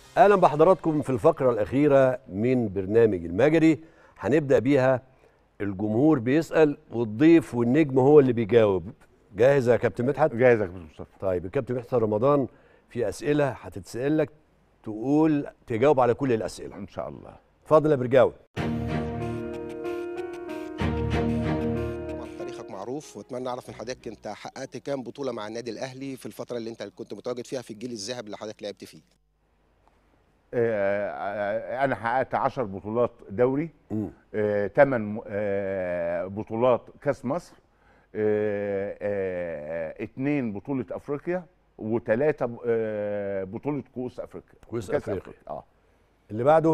اهلا بحضراتكم في الفقره الاخيره من برنامج المجري هنبدا بيها الجمهور بيسال والضيف والنجم هو اللي بيجاوب جاهز يا كابتن مدحت جاهز يا كابتن مصطفى طيب الكابتن مدحت رمضان في اسئله هتتسال لك تقول تجاوب على كل الاسئله ان شاء الله اتفضل يا برجاوي طبعا تاريخك معروف واتمنى اعرف من حضرتك انت حققت كام بطوله مع النادي الاهلي في الفتره اللي انت كنت متواجد فيها في الجيل الذهبي اللي حضرتك لعبت فيه آه، آه، انا حققت 10 بطولات دوري مم. 8 بطولات كاس مصر 2 بطوله افريقيا وثلاثه بطوله كؤوس افريقيا كؤوس كأس أفريقيا. اه اللي بعده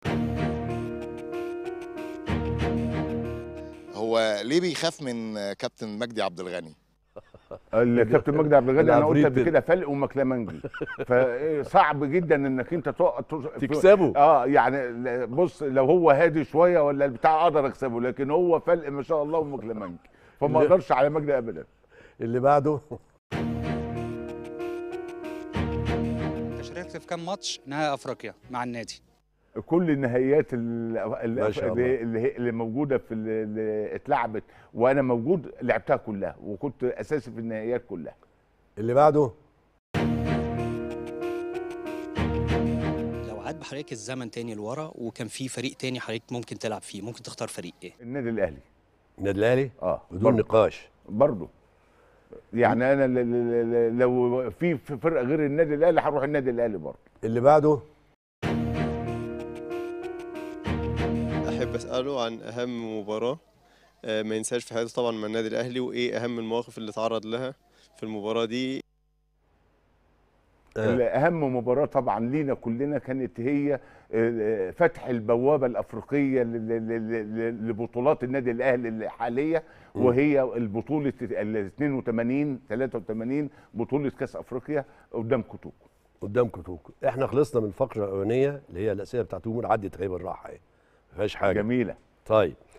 هو ليه بيخاف من كابتن مجدي عبد الغني؟ الكابتن مجدي عبد الغني انا قلت العفريت قبل ده. كده فلق ومكلمنجي فصعب جدا انك انت تقع تكسبه. اه يعني ل- بص لو هو هادي شويه ولا البتاع اقدر اكسبه لكن هو فلق ما شاء الله ومكلمنجي فما اللي- اقدرش على مجدي ابدا اللي بعده انت شاركت في كام ماتش نهائي افريقيا مع النادي كل النهائيات ال- ما شاء الله. اللي, اللي, اللي موجوده في ال- اللي اتلعبت وانا موجود لعبتها كلها وكنت اساسي في النهائيات كلها اللي بعده لو عاد بحضرتك الزمن تاني لورا وكان في فريق تاني حضرتك ممكن تلعب فيه ممكن تختار فريق ايه النادي الاهلي النادي الاهلي اه بدون برضه. نقاش برضه يعني انا ل- ل- ل- لو في في فرقه غير النادي الاهلي هروح النادي الاهلي برضه اللي بعده احب اساله عن اهم مباراه آه، ما ينساش في حياته طبعا مع النادي الاهلي وايه اهم المواقف اللي تعرض لها في المباراه دي آه. اهم مباراه طبعا لينا كلنا كانت هي آه، فتح البوابه الافريقيه ل- ل- ل- ل- لبطولات النادي الاهلي الحاليه مم. وهي البطوله ال 82 83 بطوله كاس افريقيا قدام كوتوكو قدامكم توكو احنا خلصنا من الفقره الاولانيه اللي هي الاسئله بتاعت امور عدت غيب الراحه اهي ما فيهاش حاجه جميله طيب